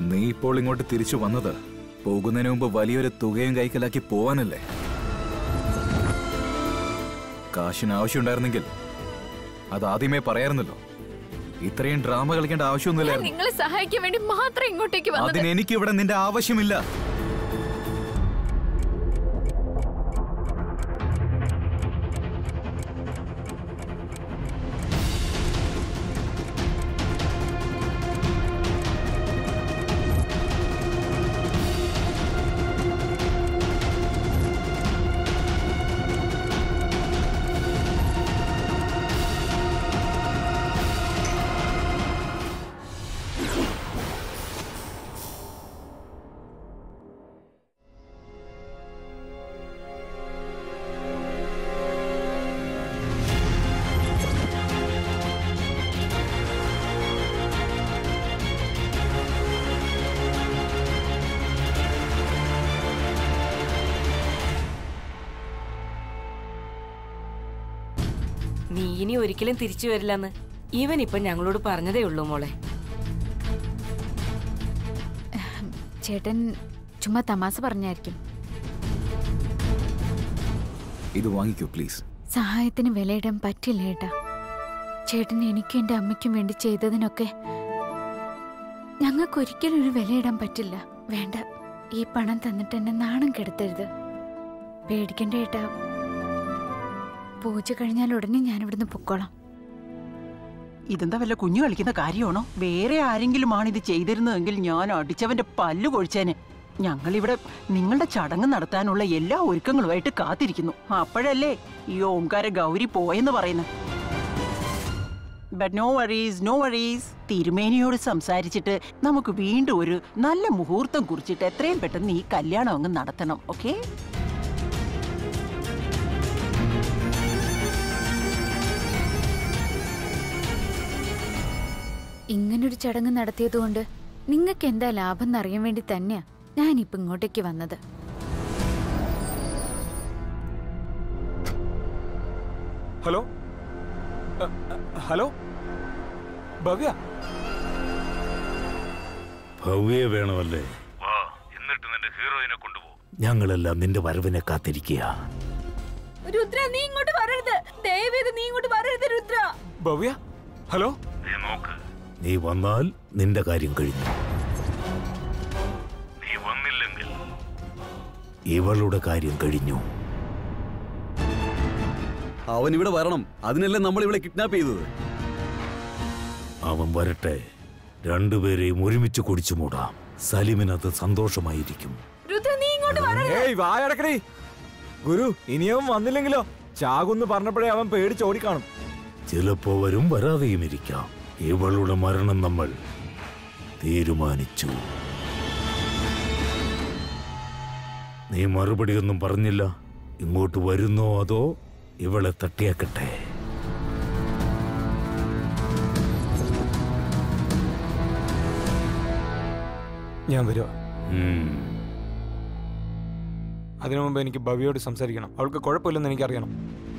നീ ഇപ്പോൾ ഇങ്ങോട്ട് തിരിച്ചു വന്നത് പോകുന്നതിന് മുമ്പ് വലിയൊരു തുകയും കൈക്കലാക്കി പോവാനല്ലേ കാശിന് ആവശ്യമുണ്ടായിരുന്നെങ്കിൽ അത് ആദ്യമേ പറയായിരുന്നല്ലോ ഇത്രയും ഡ്രാമ കളിക്കേണ്ട ഞാൻ ആവശ്യമൊന്നുമില്ലായിരുന്നു നിങ്ങളെ സഹായിക്കാൻ വേണ്ടി മാത്രം ഇങ്ങോട്ടേക്ക് വന്നത് അതിന് എനിക്ക് ഇവിടെ നിന്റെ ആവശ്യമില്ല നീ ഇനി ഒരിക്കലും തിരിച്ചു വരില്ലെന്ന് ഇവൻ ഇപ്പൊ ഞങ്ങളോട് പറഞ്ഞതേ ഉള്ളൂ മോളെ ചേട്ടൻ ചുമ്മാ തമാശ പറഞ്ഞായിരിക്കും ഇത് വാങ്ങിക്കൂ പ്ലീസ് സഹായത്തിന് വിലയിടാൻ പറ്റില്ല ഏട്ടാ ചേട്ടൻ എനിക്കും എൻ്റെ അമ്മയ്ക്കും വേണ്ടി ചെയ്തതിനൊക്കെ ഞങ്ങൾക്ക് ഒരിക്കലും ഒരു വിലയിടാൻ പറ്റില്ല വേണ്ട ഈ പണം തന്നിട്ട് എന്നെ നാണം കെടുത്തരുത് പേടിക്കണ്ട ഏട്ടാ പൂജ കഴിഞ്ഞാൽ ഉടനെ ഞാൻ ഇവിടുന്ന് പൊക്കോളാം ഇതെന്താ വല്ല കുഞ്ഞു കളിക്കുന്ന കാര്യമാണോ വേറെ ആരെങ്കിലുമാണ് ഇത് ചെയ്തിരുന്നതെങ്കിൽ ഞാൻ അടിച്ചവന്റെ പല്ല് കൊഴിച്ചേനെ ഞങ്ങളിവിടെ നിങ്ങളുടെ ചടങ്ങ് നടത്താനുള്ള എല്ലാ ഒരുക്കങ്ങളുമായിട്ട് കാത്തിരിക്കുന്നു അപ്പോഴല്ലേ ഈ ഓംകാര ഗൗരി പോയെന്ന് പറയുന്നത് but no worries no worries തിരുമേനിയോട് സംസാരിച്ചിട്ട് നമുക്ക് വീണ്ടും ഒരു നല്ല മുഹൂർത്തം കുറിച്ചിട്ട് എത്രയും പെട്ടെന്ന് ഈ കല്യാണം അങ്ങ് നടത്തണം ഓക്കേ ഇങ്ങനൊരു ചടങ്ങ് നടത്തിയതുകൊണ്ട് നിങ്ങൾക്ക് എന്താ ലാഭം എന്നറിയാൻ വേണ്ടി തന്നെയാ ഞാനിപ്പോ ഇങ്ങോട്ടേക്ക് വന്നത് hello uh, uh, hello Bhavya ഭവ്യെ വേണമല്ലേ എന്നിട്ട് നിന്റെ ഹീറോയിനെ കൊണ്ടുപോ ഞങ്ങളെല്ലാം നിന്റെ വരവിനെ കാത്തിരിക്കുക രുദ്ര നീ ഇങ്ങോട്ട് വരരുത് ദയവേത് നീ ഇങ്ങോട്ട് വരരുത് രുദ്ര ഭവ്യ ഹലോ നീ വന്നാൽ നിന്റെ കാര്യം കഴിഞ്ഞു നീ വന്നില്ലെങ്കിൽ ഇവളുടെ കാര്യം കഴിഞ്ഞു അവൻ ഇവിടെ വരണം അതിനല്ലേ നമ്മൾ ഇവിടെ കിഡ്നാപ്പ് ചെയ്തത് അവൻ വരട്ടെ രണ്ടുപേരെയും ഒരുമിച്ച് കുടിച്ചു മൂടാം സലിമിനത് സന്തോഷമായിരിക്കും രുദ്ര നീ ഇങ്ങോട്ട് വരരുത് ഏയ് വായടക്കടി ഗുരു ഇനിയവൻ വന്നില്ലെങ്കിലോ ചാകുന്ന് പറഞ്ഞപ്പോഴേ അവൻ പേടിച്ചോടിക്കാണും ചിലപ്പോ വരും വരാതെയും ഇരിക്കാം ഇവളുടെ മരണം നമ്മൾ തീരുമാനിച്ചു നീ മറുപടി ഒന്നും പറഞ്ഞില്ല ഇങ്ങോട്ട് വരുന്നോ അതോ ഇവളെ തട്ടിയാക്കട്ടെ ഞാൻ വരുവാ ഉം. അതിനു മുമ്പ് എനിക്ക് ഭവ്യയോട് സംസാരിക്കണം അവൾക്ക് കുഴപ്പമില്ലെന്ന് എനിക്കറിയണം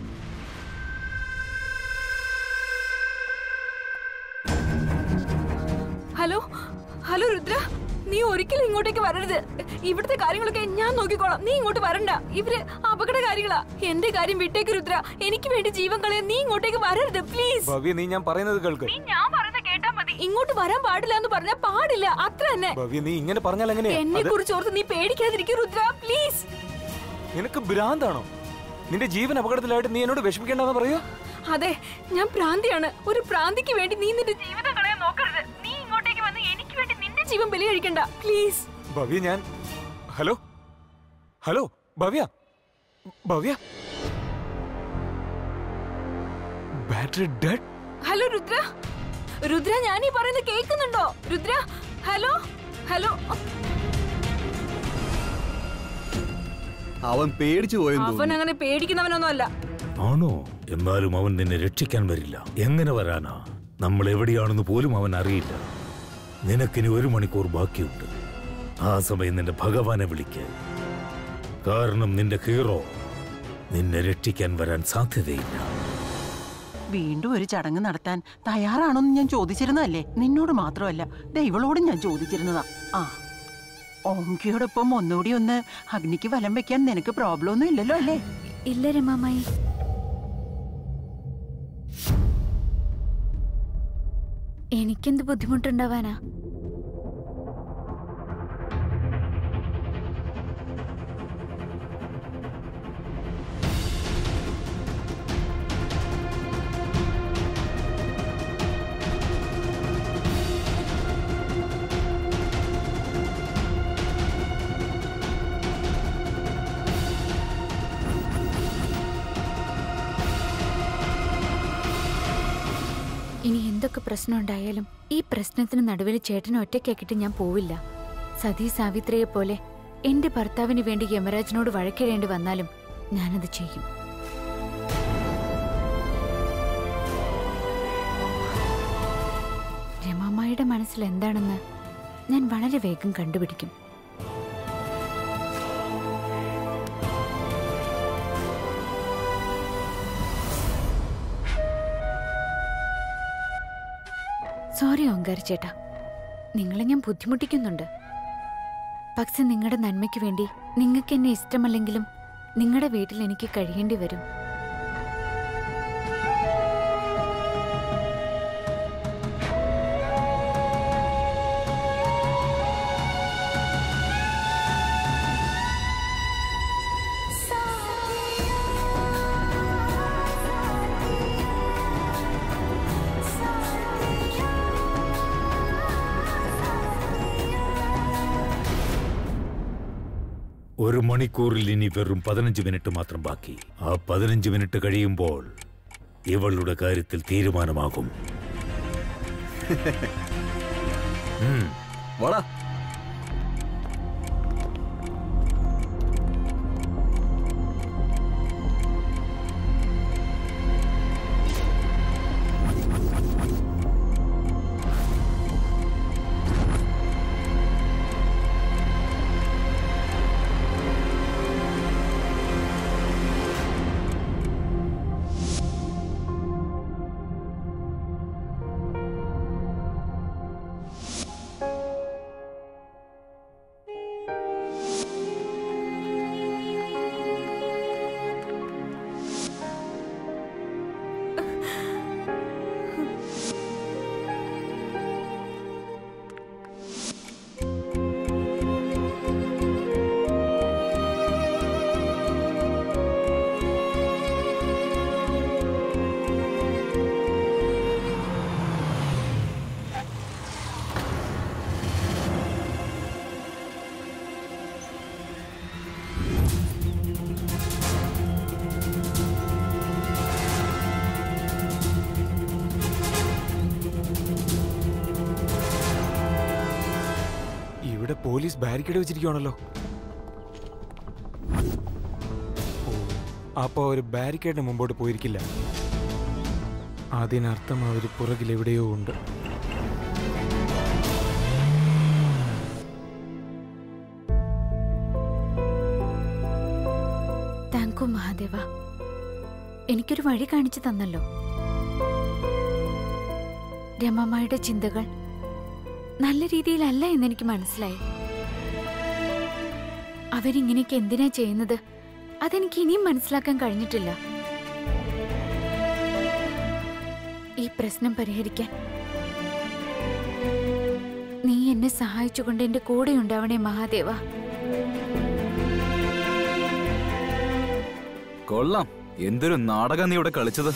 ഹലോ ഹലോ രുദ്ര നീ ഒരിക്കലും ഇങ്ങോട്ടേക്ക് വരരുത് ഇവിടുത്തെ കാര്യങ്ങളൊക്കെ ഞാൻ നോക്കിക്കോളാം നീ ഇങ്ങോട്ട് വരണ്ട ഇവര് അപകട കാര്യങ്ങളാ എന്റെ കാര്യം വിട്ടേക്ക് രുദ്ര എനിക്ക് വേണ്ടി ജീവൻ കളയാൻ നീ ഇങ്ങോട്ടേക്ക് വരരുത് പ്ലീസ് ഭവ്യ നീ ഞാൻ പറയുന്നത് കേൾക്ക് ഞാൻ പറയുന്നത് കേട്ടാ മതി ഇങ്ങോട്ട് വരാൻ പാടില്ല എന്ന് പറഞ്ഞാൽ പാടില്ല അത്ര തന്നെ ഭവ്യ നീ ഇങ്ങനെ പറഞ്ഞാൽ എങ്ങനെയാ എന്നെ അത് കുറിച്ച് ഓർത്ത് നീ പേടിക്കാതിരിക്കും രുദ്ര പ്ലീസ് നിനക്ക് ഭ്രാന്താണോ നിന്റെ ജീവൻ അപകടത്തിലായിട്ട് നീ എന്നോട് വിഷമിക്കേണ്ടെന്ന് പറയൂ അതെ ഞാൻ പ്രാന്തിയാണ് ഒരു പ്രാന്തിക്ക് വേണ്ടി നീ നിന്റെ ജീവിതം കളയാൻ നോക്കരുത് നീ ഇങ്ങോട്ടേക്ക് വന്ന് എനിക്ക് വേണ്ടി നിന്റെ ജീവൻ ബലി കഴിക്കണ്ട പ്ലീസ് ഭവ്യ ഞാൻ hello hello Bhavya Bhavya battery dead hello Rudra Rudra ഞാൻ ഈ പറയുന്നത് കേൾക്കുന്നുണ്ടോ രുദ്ര ഹലോ ഹലോ അവൻ പേടിച്ചു പോയെന്ന് അവൻ തോന്നുന്നു അങ്ങനെ പേടിക്കുന്നവനൊന്നും അല്ല ആണോ എന്നാലും അവൻ നിന്നെ രക്ഷിക്കാൻ വരില്ല എങ്ങനെ വരാനാ നമ്മൾ എവിടെയാണെന്ന് പോലും അവൻ അറിയില്ല നിനക്കിനി ഒരു മണിക്കൂർ ബാക്കിയുണ്ട് ആ സമയം നിന്റെ ഭഗവാനെ വിളിക്ക് കാരണം നിന്റെ ഹീറോ നിന്നെ രക്ഷിക്കാൻ വരാൻ സാധ്യതയില്ല വീണ്ടും ഒരു ചടങ്ങ് നടത്താൻ തയ്യാറാണോന്ന് ഞാൻ ചോദിച്ചിരുന്നതല്ലേ നിന്നോട് മാത്രമല്ല ദൈവളോടും ഞാൻ ചോദിച്ചിരുന്നതാ ആ ഓങ്കിയോടൊപ്പം ഒന്നുകൂടി ഒന്ന് അഗ്നിക്ക് വലം വെക്കാൻ നിനക്ക് പ്രോബ്ലം ഒന്നും ഇല്ലല്ലോ അല്ലേ ഇല്ല രമാമായി എനിക്കെന്ത് ബുദ്ധിമുട്ടുണ്ടാവാനാ ഇനി എന്തൊക്കെ പ്രശ്നം ഉണ്ടായാലും ഈ പ്രശ്നത്തിന് നടുവിൽ ചേട്ടനെ ഒറ്റയ്ക്കാക്കിട്ട് ഞാൻ പോവില്ല സതീ സാവിത്രിയെ പോലെ എന്റെ ഭർത്താവിന് വേണ്ടി യമരാജനോട് വഴക്കിടേണ്ടി വന്നാലും ഞാനത് ചെയ്യും രമാമ്മയുടെ മനസ്സിൽ എന്താണെന്ന് ഞാൻ വളരെ വേഗം കണ്ടുപിടിക്കും സോറി ഓങ്കാർ ചേട്ടാ നിങ്ങളെ ഞാൻ ബുദ്ധിമുട്ടിക്കുന്നുണ്ട് പക്ഷെ നിങ്ങളുടെ നന്മയ്ക്ക് വേണ്ടി നിങ്ങൾക്ക് എന്നെ ഇഷ്ടമല്ലെങ്കിലും നിങ്ങളുടെ വീട്ടിൽ എനിക്ക് കഴിയേണ്ടി വരും ഒരു മണിക്കൂറിൽ ഇനി വെറും പതിനഞ്ച് മിനിറ്റ് മാത്രം ബാക്കി ആ പതിനഞ്ച് മിനിറ്റ് കഴിയുമ്പോൾ ഇവളുടെ കാര്യത്തിൽ തീരുമാനമാകും ഉം. വാടാ ഇവിടെ പോലീസ് ബാരിക്കേഡ് വെച്ചിരിക്കുവാണല്ലോ ഓ അപ്പൊ ഒരു ബാരിക്കേഡിന് മുമ്പോട്ട് പോയിരിക്കില്ല അതിനർത്ഥം അവർ പുറകിൽ എവിടെയോ ഉണ്ട് താങ്ക് യു മഹാദേവ എനിക്കൊരു വഴി കാണിച്ചു തന്നല്ലോ രമാമ്മയുടെ ചിന്തകൾ നല്ല രീതിയിലല്ല എന്നെനിക്ക് മനസ്സിലായി അവരിങ്ങനെയൊക്കെ എന്തിനാ ചെയ്യുന്നത് അതെനിക്ക് ഇനിയും മനസ്സിലാക്കാൻ കഴിഞ്ഞിട്ടില്ല ഈ പ്രശ്നം പരിഹരിക്കാൻ നീ എന്നെ സഹായിച്ചുകൊണ്ട് എന്റെ കൂടെ ഉണ്ടാവണേ മഹാദേവ കൊള്ളാം എന്തൊരു നാടകം നീ ഇവിടെ കളിച്ചത്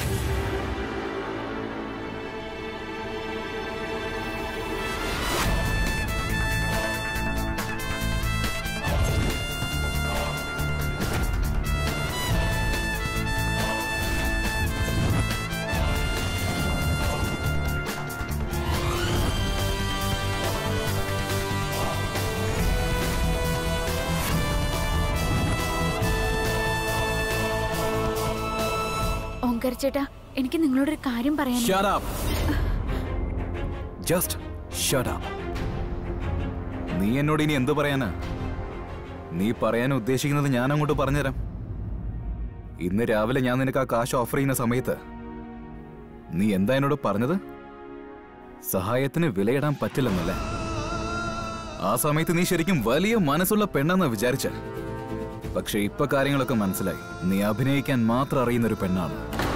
ഓങ്കാർ ചേട്ടാ എനിക്ക് നിങ്ങളോടൊരു കാര്യം പറയാൻ Shut up. Just shut up. നീ എന്നോട് ഇനി എന്ത് പറയാനാ നീ പറയാൻ ഉദ്ദേശിക്കുന്നത് ഞാൻ അങ്ങോട്ട് പറഞ്ഞുതരാം ഇന്ന് രാവിലെ ഞാൻ നിനക്ക് ആ കാശ് ഓഫർ ചെയ്യുന്ന സമയത്ത് നീ എന്താ എന്നോട് പറഞ്ഞത് സഹായത്തിന് വിലയിടാൻ പറ്റില്ലെന്നല്ലേ ആ സമയത്ത് നീ ശരിക്കും വലിയ മനസ്സുള്ള പെണ്ണെന്ന് വിചാരിച്ച പക്ഷെ ഇപ്പൊ കാര്യങ്ങളൊക്കെ മനസ്സിലായി നീ അഭിനയിക്കാൻ മാത്രം അറിയുന്ന ഒരു പെണ്ണാണ്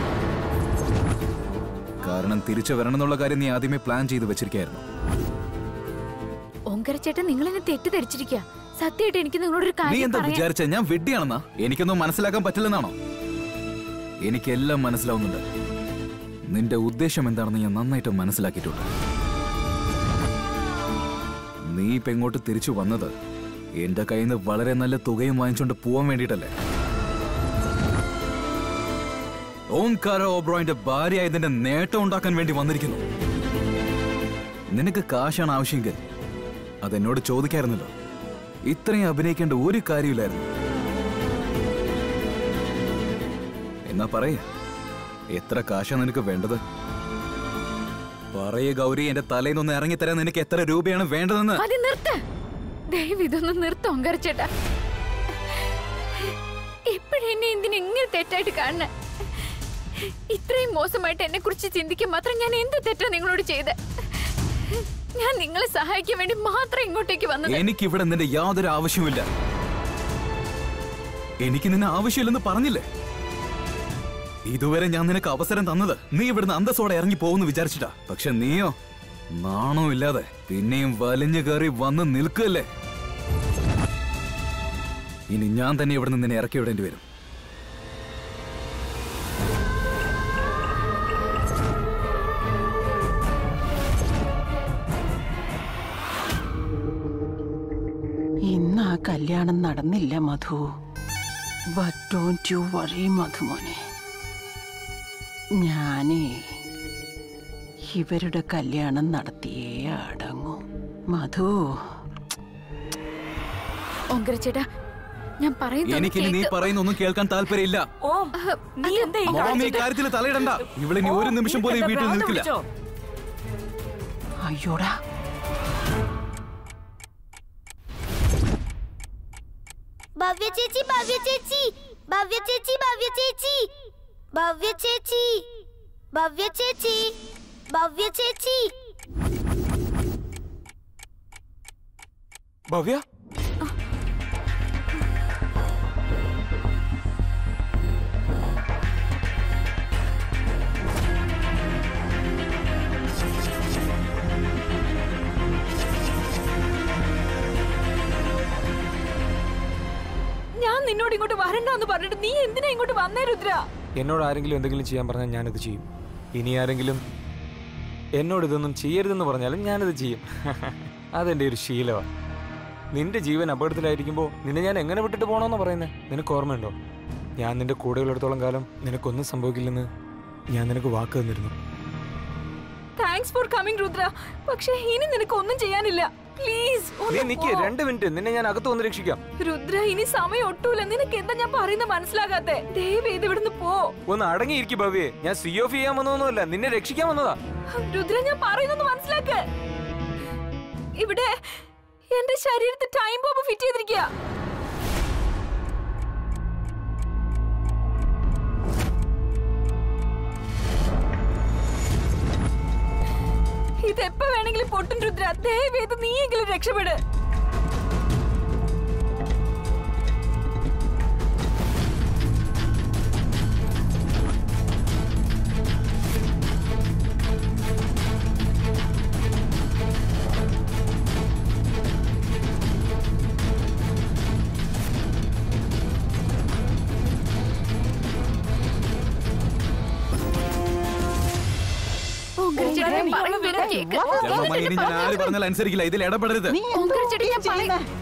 കാരണം തിരിച്ചു വരണമെന്നുള്ള കാര്യം നീ ആദ്യമേ പ്ലാൻ ചെയ്ത് വെച്ചിരിക്കായിരുന്നു ഓങ്കരച്ചേട്ടൻ നിങ്ങൾ എന്നെ തെറ്റിദ്ധരിച്ചിരിക്കുക സത്യമായിട്ട് എനിക്ക് നിങ്ങളോടൊരു നീ കാര്യം എന്താ പറയാൻ വിചാരിച്ച ഞാൻ വെട്ടിയാണെന്നാ എനിക്കൊന്നും മനസ്സിലാക്കാൻ പറ്റില്ലെന്നാണോ എനിക്കെല്ലാം മനസ്സിലാവുന്നുണ്ട് നിന്റെ ഉദ്ദേശം എന്താണെന്ന് ഞാൻ നന്നായിട്ട് മനസ്സിലാക്കിയിട്ടുണ്ട് നീ ഇപ്പൊ ഇങ്ങോട്ട് തിരിച്ചു വന്നത് എന്റെ കയ്യിൽ നിന്ന് വളരെ നല്ല തുകയും വാങ്ങിച്ചുകൊണ്ട് പോവാൻ വേണ്ടിയിട്ടല്ലേ ഓംകാര ഓബ്രോയിന്റെ ഭാര്യയായതിന്റെ നേട്ടം ഉണ്ടാക്കാൻ വേണ്ടി വന്നിരിക്കുന്നു നിനക്ക് കാശാണ് ആവശ്യമെങ്കിൽ അതെന്നോട് ചോദിക്കായിരുന്നല്ലോ ഇത്രയും അഭിനയിക്കേണ്ട ഒരു കാര്യമില്ലായിരുന്നു എന്നാ പറയ എത്ര കാശാ നിനക്ക് വേണ്ടത് പറയ ഗൗരി എന്റെ തലയിൽ നിന്ന് ഇറങ്ങിത്തരാൻ നിനക്ക് എത്ര രൂപയാണ് വേണ്ടതെന്ന് അത് നിർത്ത് ദയവ് ഇതൊന്ന് നിർത്ത് ഓങ്കരച്ചേട്ടാ എപ്പോഴെന്നെ എന്തിനെ ഇങ്ങനെ തെറ്റായിട്ട് കാണണേ ഇത്രയും മോശമായിട്ട് എന്നെ കുറിച്ച് ചിന്തിക്കാൻ മാത്രം ഞാൻ എന്ത് തെറ്റാ നിങ്ങളോട് ചെയ്ത് ഞാൻ നിങ്ങളെ സഹായിക്കാൻ വേണ്ടി മാത്രം ഇങ്ങോട്ടേക്ക് വന്നത് എനിക്കിവിടെ നിന്റെ യാതൊരു ആവശ്യവുമില്ല എനിക്ക് നിന്നെ ആവശ്യമില്ലെന്ന് പറഞ്ഞില്ലേ ഇതുവരെ ഞാൻ നിനക്ക് അവസരം തന്നത് നീ ഇവിടുന്ന് അന്തസ്സോടെ ഇറങ്ങി പോകുന്നു വിചാരിച്ചിട്ടാ പക്ഷെ നീയോ നാണോ ഇല്ലാതെ പിന്നെയും വലിഞ്ഞു കയറി വന്ന് നിൽക്കല്ലേ ഇനി ഞാൻ തന്നെ ഇവിടുന്ന് നിന്നെ ഇറക്കി വിടേണ്ടി വരും ഇന്ന് ആ കല്യാണം നടന്നില്ല Madhu but don't you worry മധുമോനെ ഞാനേ ഇവരുടെ കല്യാണം നടത്തിയേ അടങ്ങൂ മധു ഓങ്കരച്ചേട്ടാ ഞാൻ എനിക്കിനി നീ പറയുന്നത് പറയുന്നൊന്നും കേൾക്കാൻ താല്പര്യമില്ല ഓം നീ എന്താ ഈ മോം ഈ കാണിച്ചത്? കാര്യത്തിൽ തലയിടണ്ട ഇവളിനി ഒരു നിമിഷം പോലും ഈ നീ വീട്ടിൽ എന്താ നിൽക്കില്ല പിടിച്ചോ? അയ്യോടാ ഭവ്യ ചേച്ചി ഭവ്യ ചേച്ചി ഭവ്യ ചേച്ചി ഭവ്യ ചേച്ചി ഭവ്യ ചേച്ചി ഭവ്യ ചേച്ചി ഭവ്യ ചേച്ചി ഭവ്യ ഞാൻ നിന്നോട് ഇങ്ങോട്ട് വരണ്ടെന്ന് പറഞ്ഞിട്ട് നീ എന്തിനാ ഇങ്ങോട്ട് വന്നേ രുദ്ര എന്നോട് ആരെങ്കിലും എന്തെങ്കിലും ചെയ്യാൻ പറഞ്ഞാൽ ഞാനത് ചെയ്യും ഇനി ആരെങ്കിലും എന്നോട് ഇതൊന്നും ചെയ്യരുതെന്ന് പറഞ്ഞാലും ഞാനത് ചെയ്യും അതെൻ്റെ ഒരു ശീലമാണ് നിന്റെ ജീവൻ അപകടത്തിലായിരിക്കുമ്പോൾ നിന്നെ ഞാൻ എങ്ങനെ വിട്ടിട്ട് പോകണമെന്ന് പറയുന്നത് നിനക്ക് ഓർമ്മയുണ്ടോ ഞാൻ നിന്റെ കൂടെയുള്ളിടത്തോളം കാലം നിനക്കൊന്നും സംഭവിക്കില്ലെന്ന് ഞാൻ നിനക്ക് വാക്ക് തന്നിരുന്നു താങ്ക്സ് ഫോർ കമ്മിങ് രുദ്ര പക്ഷെ ഇനി നിനക്ക് ഒന്നും ചെയ്യാനില്ല പ്ലീസ് നീ നിക്ക് രണ്ട് മിനിറ്റ് നിന്നെ ഞാൻ അകത്ത് വന്ന് രക്ഷിക്കാം രുദ്ര ഇനി സമയം ഒട്ടൂല നിനക്ക് എന്താ ഞാൻ പറയുന്നത് മനസ്സിലാകാത്തെ ദയവ് ചെയ്ത് ഇവിടുന്ന് പോ ഒന്ന് അടങ്ങിയിരിക്കും ഭവ്യേ ഞാൻ സി ഓഫ് ചെയ്യാൻ വന്നതൊന്നുമല്ല നിന്നെ രക്ഷിക്കാൻ വന്നതാ രുദ്ര ഞാൻ പറയുന്നത് മനസ്സിലാക്ക് ഇവിടെ എന്റെ ശരീരത്തിൽ ടൈം ബോംബ് ഫിറ്റ് ചെയ്തിരിക്കുക ഇതെപ്പോ വേണമെങ്കിലും പൊട്ടും രുദ്ര ദയവേത് നീയെങ്കിലും രക്ഷപ്പെട് ഓങ്കരച്ചേട്ടാ ഞാൻ പറയുന്നത് കേക്ക്. ജന്മമായി ഇനി ഞാൻ ആര് പറഞ്ഞാൽ അനുസരിക്കില്ല ഇതിൽ ഇടപെടരുത് നീ എന്താ ഓങ്കരച്ചേട്ടാ ഞാൻ ചെയ്യുന്നേ? പറയ-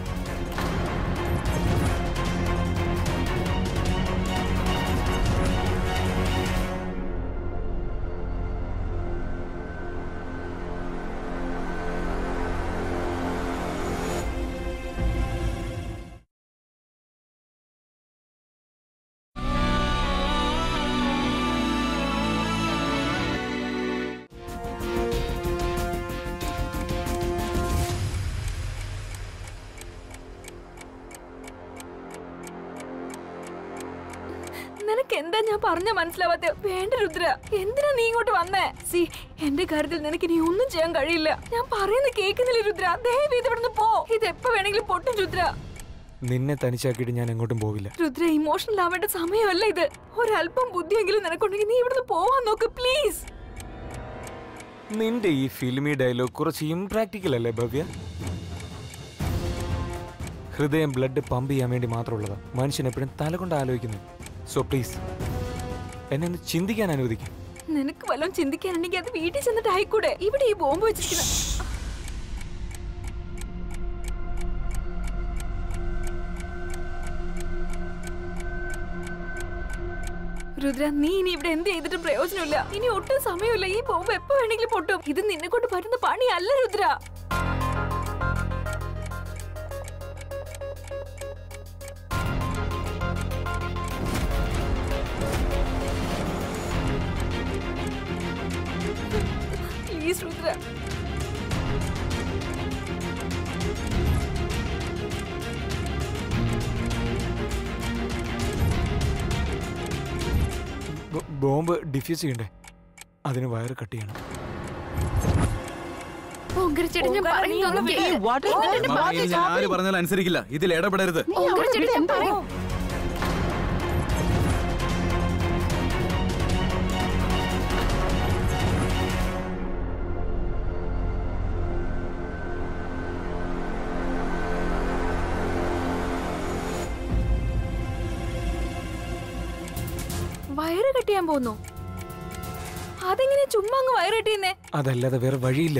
നിനക്ക് എന്താ ഞാൻ പറഞ്ഞ മനസ്സിലാവാത്ത വേണ്ട രുദ്ര എന്തിനാ നീ ഇങ്ങോട്ട് വന്നേ സി എന്റെ കാര്യത്തിൽ നിനക്ക് ഇനി ഒന്നും ചെയ്യാൻ കഴിയില്ല ഞാൻ പറയുന്നത് കേൾക്കുന്നില്ല രുദ്ര ദയവ് ഇത് ഇവിടുന്ന് പോ ഇത് എപ്പോ വേണമെങ്കിലും പൊട്ടും രുദ്ര നിന്നെ തനിച്ചാക്കിയിട്ട് ഞാൻ എങ്ങോട്ടും പോവില്ല രുദ്ര ഇമോഷണൽ ആവേണ്ട സമയമല്ല ഇത് ഒരല്പം ബുദ്ധിയെങ്കിലും നിനക്കുണ്ടെങ്കിൽ നീ ഇവിടുന്ന് പോവാൻ നോക്ക് പ്ലീസ് നിന്റെ ഈ ഫിലിമി ഡയലോഗ് കുറച്ച് ഇംപ്രാക്ടിക്കൽ അല്ലേ ഭവ്യ ഹൃദയം ബ്ലഡ് പമ്പ് ചെയ്യാൻ വേണ്ടി മാത്രമുള്ളതാ മനുഷ്യൻ എപ്പോഴും തല കൊണ്ട് ആലോചിക്കുന്നു സോ പ്ലീസ് എന്നെ ഒന്ന് ചിന്തിക്കാൻ അനുവദിക്കും നിനക്ക് വല്ലതും ചിന്തിക്കാനുണ്ടെങ്കിൽ അത് വീട്ടിൽ ചെന്നിട്ട് ആയിക്കൂടെ ഇവിടെ ഈ ബോംബ് വെച്ചിരിക്കുന്ന രുദ്ര നീ ഇനി ഇവിടെ എന്ത് ചെയ്തിട്ടും പ്രയോജനമില്ല ഇനി ഒട്ടും സമയമില്ല ഈ ബോംബ് എപ്പോ വേണമെങ്കിലും പൊട്ടും ഇത് നിന്നെ കൊണ്ട് പറ്റുന്ന പണിയല്ല രുദ്ര പ്ലീസ് രുദ്ര ബോ- ബോംബ് ഡിഫ്യൂസ് ചെയ്യണ്ടേ അതിന് വയറ് കട്ട് ചെയ്യണം ചേട്ടൻ ഞാൻ പറയുന്നൊന്നും ഏയ്, കേൾക്ക്. what is that? അമ്മാ, What ഇനി is ഞാൻ ആര് happening? പറഞ്ഞാലും അനുസരിക്കില്ല ഇതിൽ ഇടപെടരുത് നീ അവിടെ ചേട്ടൻ വിട്, എന്താ? പറയും. വയറ് കെട്ടിയാൻ പോന്നു അതെങ്ങനെ ചുമ്മാ അങ്ങ് വയറ് കെട്ടിയെന്നേ അതല്ലാതെ വേറെ വഴിയില്ല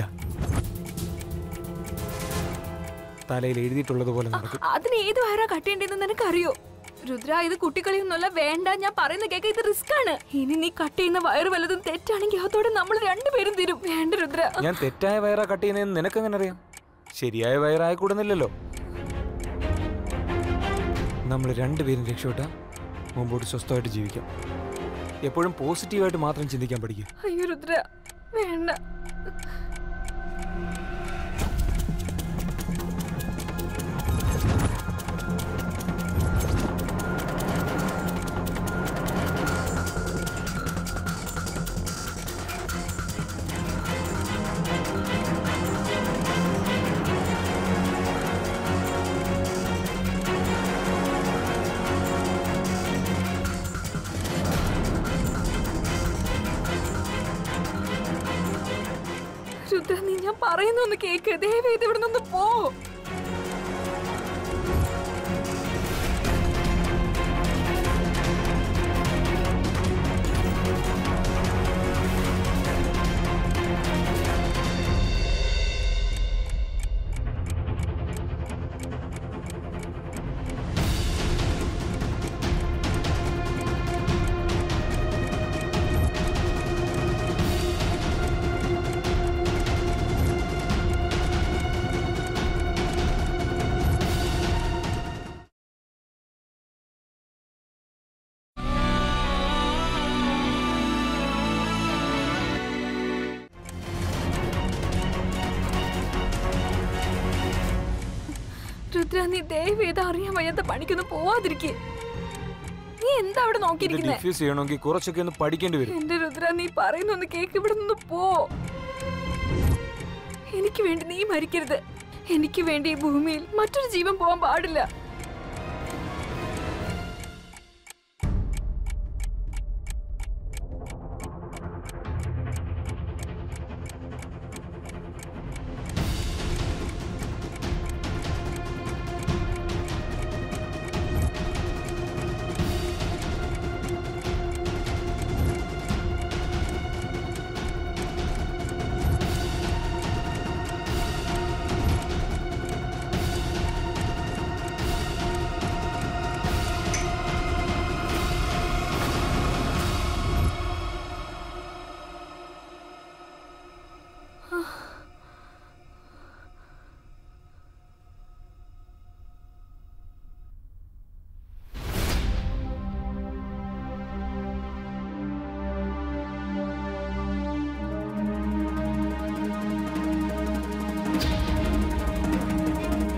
തലയിൽ എഴുതിയിട്ടുള്ളത് പോലെ നടക്കും അതിന് ഏത് വയറാ കട്ടേണ്ടതെന്ന് നിനക്കറിയോ രുദ്ര ഇത് കുട്ടിക്കളിയൊന്നുമല്ല വേണ്ട ഞാൻ പറയുന്ന കേക്ക ഇത് റിസ്ക് ആണ് ഇനി നീ കട്ട് ചെയ്യുന്ന വയറ് വല്ലതും തെറ്റാണെങ്കിൽ അതോടെ നമ്മൾ രണ്ടുപേരും തരും വേണ്ട രുദ്ര ഞാൻ തെറ്റായ വയറാ കട്ട് ചെയ്യുന്നതെന്ന് നിനക്കെങ്ങനെ അറിയാം ശരിയായ വയറായി കൂടുന്നില്ലല്ലോ നമ്മൾ രണ്ടുപേരും രക്ഷപ്പെട്ട മുമ്പോട്ട് സ്വസ്ഥമായിട്ട് ജീവിക്കാം എപ്പോഴും പോസിറ്റീവായിട്ട് മാത്രം ചിന്തിക്കാൻ പഠിക്കുക അയ്യോ രുദ്ര വേണ്ട രുദ്ര നീ ഞാൻ പറയുന്നൊന്ന് കേക്ക് ദയവേത് ഇവിടെ നിന്ന് പോ രുദ്ര നീ ദയവേത് അറിയാൻ വയ്യാത്ത പണിക്കൊന്നും പോവാതിരിക്കേ നീ എന്താ അവിടെ ഇത് നോക്കിയിരിക്കുന്നേ ഡിഫ്യൂസ് ചെയ്യണമെങ്കിൽ കുറച്ചൊക്കെ ഒന്ന് പഠിക്കേണ്ടി വരും എന്റെ രുദ്ര നീ പറയുന്നൊന്ന് കേക്ക് ഇവിടെ നിന്ന് പോ എനിക്ക് വേണ്ടി നീ മരിക്കരുത് എനിക്ക് വേണ്ടി ഈ ഭൂമിയിൽ മറ്റൊരു ജീവൻ പോവാൻ പാടില്ല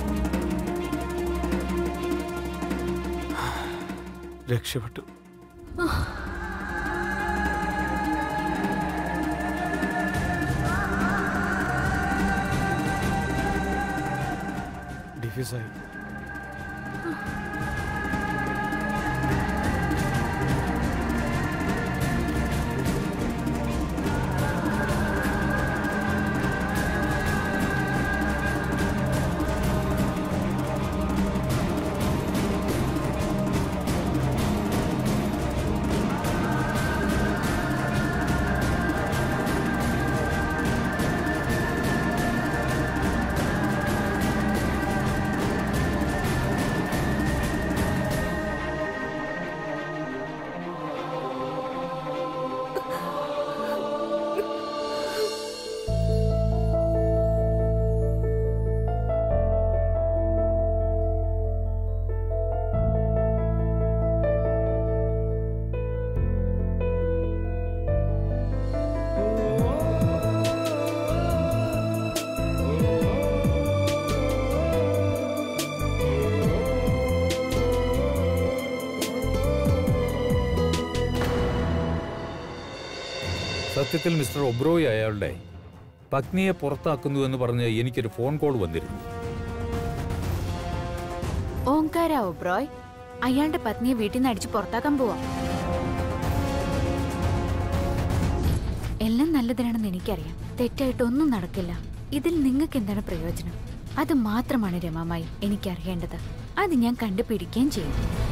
രക്ഷപ്പെട്ടു ഡിഫ്യൂസായി സത്യത്തിൽ മിസ്റ്റർ ഒബ്രോയ് അയാളുടെ പത്നിയെ പുറത്താക്കുന്നു എന്ന് പറഞ്ഞ് എനിക്കൊരു ഫോൺ കോൾ വന്നിരുന്നു ഓങ്കാര ഒബ്രോയ് അയാളുടെ പത്നിയെ വീട്ടിൽ നിന്ന് അടിച്ച് പുറത്താക്കാൻ പോവാ എല്ലാം നല്ലതിനാണെന്ന് എനിക്കറിയാം തെറ്റായിട്ടൊന്നും നടക്കില്ല ഇതിൽ നിങ്ങൾക്ക് എന്താണ് പ്രയോജനം അത് മാത്രമാണ് രമാമായി എനിക്കറിയേണ്ടത് അത് ഞാൻ കണ്ടുപിടിക്കുകയും ചെയ്യും